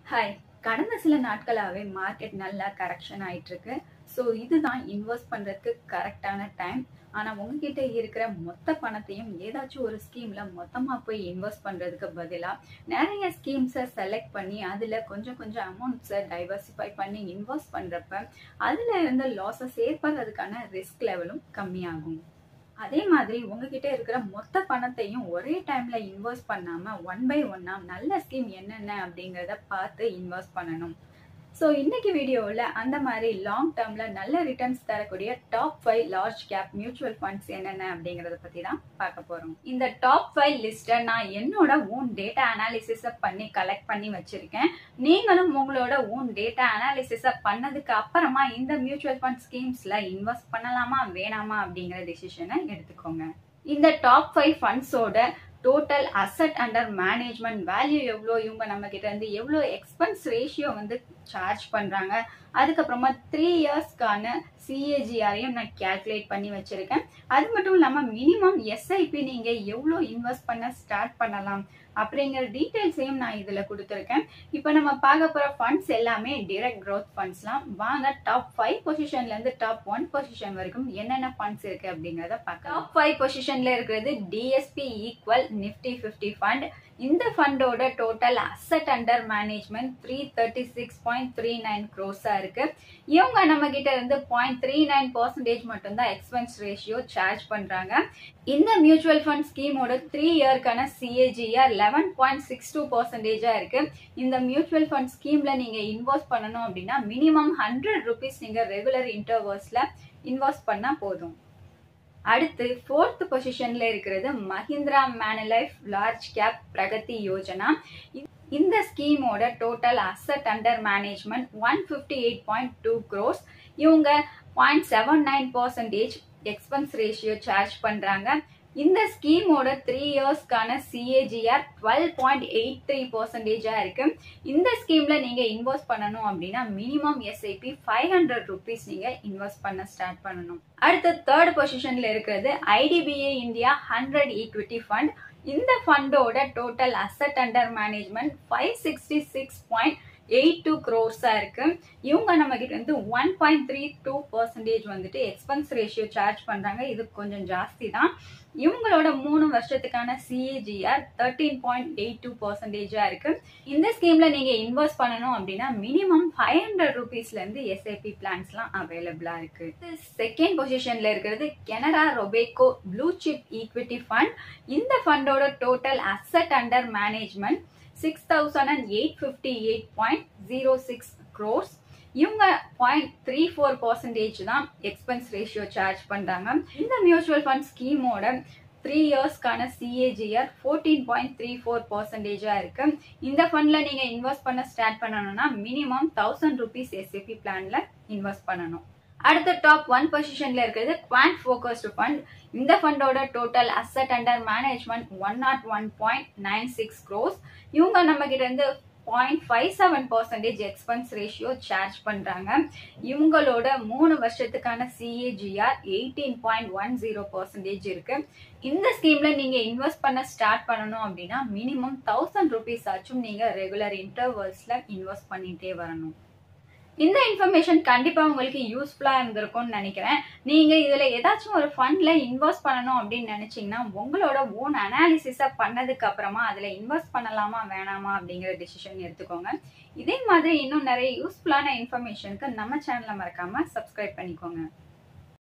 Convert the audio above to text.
hi கடந்த சில நாட்களாகவே மார்க்கெட் நல்லா கரெக்ஷன் ஆயிட்டு இருக்கு ஸோ இதுதான் இன்வெஸ்ட் பண்ணுறதுக்கு கரெக்டான டைம் ஆனால் உங்ககிட்ட இருக்கிற மொத்த பணத்தையும் ஏதாச்சும் ஒரு ஸ்கீமில் மொத்தமாக போய் இன்வெஸ்ட் பண்ணுறதுக்கு பதிலாக நிறைய ஸ்கீம்ஸை செலக்ட் பண்ணி அதில் கொஞ்சம் கொஞ்சம் அமௌண்ட்ஸை டைவர்சிஃபை பண்ணி இன்வெஸ்ட் பண்ணுறப்ப அதில் இருந்த லாஸஸ் ஏற்படுறதுக்கான ரிஸ்க் லெவலும் கம்மியாகும் அதே மாதிரி உங்ககிட்ட இருக்கிற மொத்த பணத்தையும் ஒரே டைம்ல இன்வெஸ்ட் பண்ணாம ஒன் பை ஒன்னா நல்ல ஸ்கீம் என்னென்ன அப்படிங்கறத பார்த்து இன்வெஸ்ட் பண்ணணும் ஸோ இன்னைக்கு வீடியோவில் அந்த மாதிரி லாங் டேர்ம்ல நல்ல ரிட்டர்ன்ஸ் தரக்கூடிய top five large cap mutual funds என்னென்ன அப்படிங்கறத பத்தி தான் பார்க்க போறோம் இந்த டாப் ஃபைவ் லிஸ்ட்டை நான் என்னோட ஓன் டேட்டா அனாலிசிஸை பண்ணி கலெக்ட் பண்ணி வச்சிருக்கேன் நீங்களும் உங்களோட ஓன் டேட்டா அனாலிசிஸை பண்ணதுக்கு அப்புறமா இந்த மியூச்சுவல் ஃபண்ட் ஸ்கீம்ஸ்ல இன்வெஸ்ட் பண்ணலாமா வேணாமா அப்படிங்கிற டிசிஷனை எடுத்துக்கோங்க இந்த டாப் ஃபைவ் ஃபண்ட்ஸோட total asset under management value எவ்வளோ இவங்க நம்ம கிட்ட இருந்து எவ்வளோ எக்ஸ்பென்ஸ் ரேஷியோ வந்து சார்ஜ் பண்றாங்க அதுக்கப்புறமா த்ரீ இயர்ஸ்க்கான சிஏஜிஆரையும் நான் கேல்குலேட் பண்ணி வச்சிருக்கேன் அது மட்டும் இல்லாமல் மினிமம் எஸ்ஐபி நீங்க எவ்வளோ இன்வெஸ்ட் பண்ண ஸ்டார்ட் பண்ணலாம் அப்படிங்கிற டீட்டெயில்ஸையும் நான் இதில் கொடுத்துருக்கேன் இப்போ நம்ம பார்க்க போகிற ஃபண்ட்ஸ் எல்லாமே டிரெக்ட் க்ரோத் ஃபண்ட்ஸ்லாம் வாங்க டாப் ஃபைவ் பொசிஷன்லேருந்து டாப் ஒன் பொசிஷன் வரைக்கும் என்னென்ன ஃபண்ட்ஸ் இருக்குது அப்படிங்கிறத பார்க்கலாம் டாப் ஃபைவ் பொசிஷனில் இருக்கிறது DSP equal Nifty fifty fund இந்த ஃபண்டோட total asset under management three thirty six point three nine க்ரோஸாக இருக்கு இவங்க நம்ம கிட்ட இருந்து பாயிண்ட் த்ரீ நைன் பர்சன்டேஜ் மட்டும்தான் எக்ஸ்பென்ஸ் ரேஷியோ சார்ஜ் பண்றாங்க இந்த மியூச்சுவல் ஃபண்ட் ஸ்கீமோட த்ரீ இயர்க்கான CAGR eleven point six two பர்சன்டேஜா இருக்கு இந்த மியூச்சுவல் ஃபண்ட் ஸ்கீம்ல நீங்க இன்வெஸ்ட் பண்ணணும் அப்படின்னா மினிமம் ஹண்ட்ரட் ருபீஸ் நீங்க ரெகுலர் இன்டர்வர்ஸ்ல இன்வெஸ்ட் பண்ணா போதும் அடுத்து ஃபோர்த் பொசிஷன்ல இருக்கிறது Mahindra Manulife large cap Pragati Yojana இந்த ஸ்கீமோட total asset under management one fifty eight point two crores இவங்க point seven nine percentage expense ratio charge பண்றாங்க இந்த ஸ்கீமோட த்ரீ இயர்ஸ்க்கான CAGR twelve point eight three பர்சன்டேஜா இருக்கு இந்த ஸ்கீம்ல நீங்க இன்வெஸ்ட் பண்ணணும் அப்படின்னா minimum SIP five hundred rupees நீங்க இன்வெஸ்ட் பண்ண ஸ்டார்ட் பண்ணணும் அடுத்து தேர்ட் பொசிஷன்ல இருக்கிறது IDBI India hundred equity fund இந்த ஃபண்டோட total asset under management five sixty six point eight two க்ரோர்ஸா இருக்கு இவங்க நம்ம கிட்ட வந்து one point three two percentage வந்துட்டு எக்ஸ்பென்ஸ் ரேஷியோ சார்ஜ் பண்றாங்க இது கொஞ்சம் ஜாஸ்தி தான் இவங்களோட மூணு வருஷத்துக்கான CAGR thirteen point eight two பர்சன்டேஜா இருக்கு இந்த ஸ்கீம்ல நீங்க இன்வெஸ்ட் பண்ணணும் அப்படின்னா மினிமம் ஃபைவ் ஹண்ட்ரட் ருபீஸ்ல இருந்து எஸ்ஐபி பிளான்ஸ்லாம் அவைலபிளா இருக்கு செகண்ட் பொசிஷன்ல இருக்கிறது Canara Robeco blue chip equity fund இந்த ஃபண்டோட total asset under management six thousand and eight fifty eight point zero six crores இவங்க பாயிண்ட் த்ரீ ஃபோர் பர்சன்டேஜ் தான் எக்ஸ்பென்ஸ் ரேஷியோ சார்ஜ் பண்றாங்க இந்த மியூச்சுவல் ஃபண்ட் ஸ்கீமோட த்ரீ இயர்ஸ்க்கான CAGR fourteen point three four பர்சன்டேஜா இருக்கு இந்த ஃபண்ட்ல நீங்க இன்வெஸ்ட் பண்ண ஸ்டார்ட் பண்ணணும்னா மினிமம் தௌசண்ட் ருபீஸ் எஸ்ஏபி பிளான்ல இன்வெஸ்ட் பண்ணணும் அடுத்த டாப் ஒன் பொசிஷன்ல இருக்கிறது குவான்ட் ஃபோக்கஸ்டு ஃபண்ட் இந்த ஃபண்டோட total asset under management one nought one point nine six crores இவங்க நம்ம கிட்ட இருந்து point five seven percentage expense ratio charge பண்றாங்க இவங்களோட மூணு வருஷத்துக்கான CAGR eighteen point one zero percentage இருக்கு இந்த ஸ்கீம்ல நீங்க இன்வெஸ்ட் பண்ண ஸ்டார்ட் பண்ணணும் அப்படின்னா மினிமம் தௌசண்ட் ருபீஸ் ஆச்சும் நீங்க ரெகுலர் இன்டர்வல்ஸ்ல இன்வெஸ்ட் பண்ணிட்டே வரணும் இந்த இன்ஃபர்மேஷன் கண்டிப்பா உங்களுக்கு யூஸ்ஃபுல்லா இருந்திருக்கும்னு நினைக்கிறேன் நீங்க இதுல ஏதாச்சும் ஒரு ஃபண்ட்ல இன்வெஸ்ட் பண்ணணும் அப்படின்னு நினைச்சீங்கன்னா உங்களோட ஓன் அனாலிசிஸ பண்ணதுக்கு அப்புறமா அதுல இன்வெஸ்ட் பண்ணலாமா வேணாமா அப்படிங்கிற டிசிஷன் எடுத்துக்கோங்க இதே மாதிரி இன்னும் நிறைய யூஸ்ஃபுல்லான இன்ஃபர்மேஷனுக்கு நம்ம சேனலை மறக்காம சப்ஸ்கிரைப் பண்ணிக்கோங்க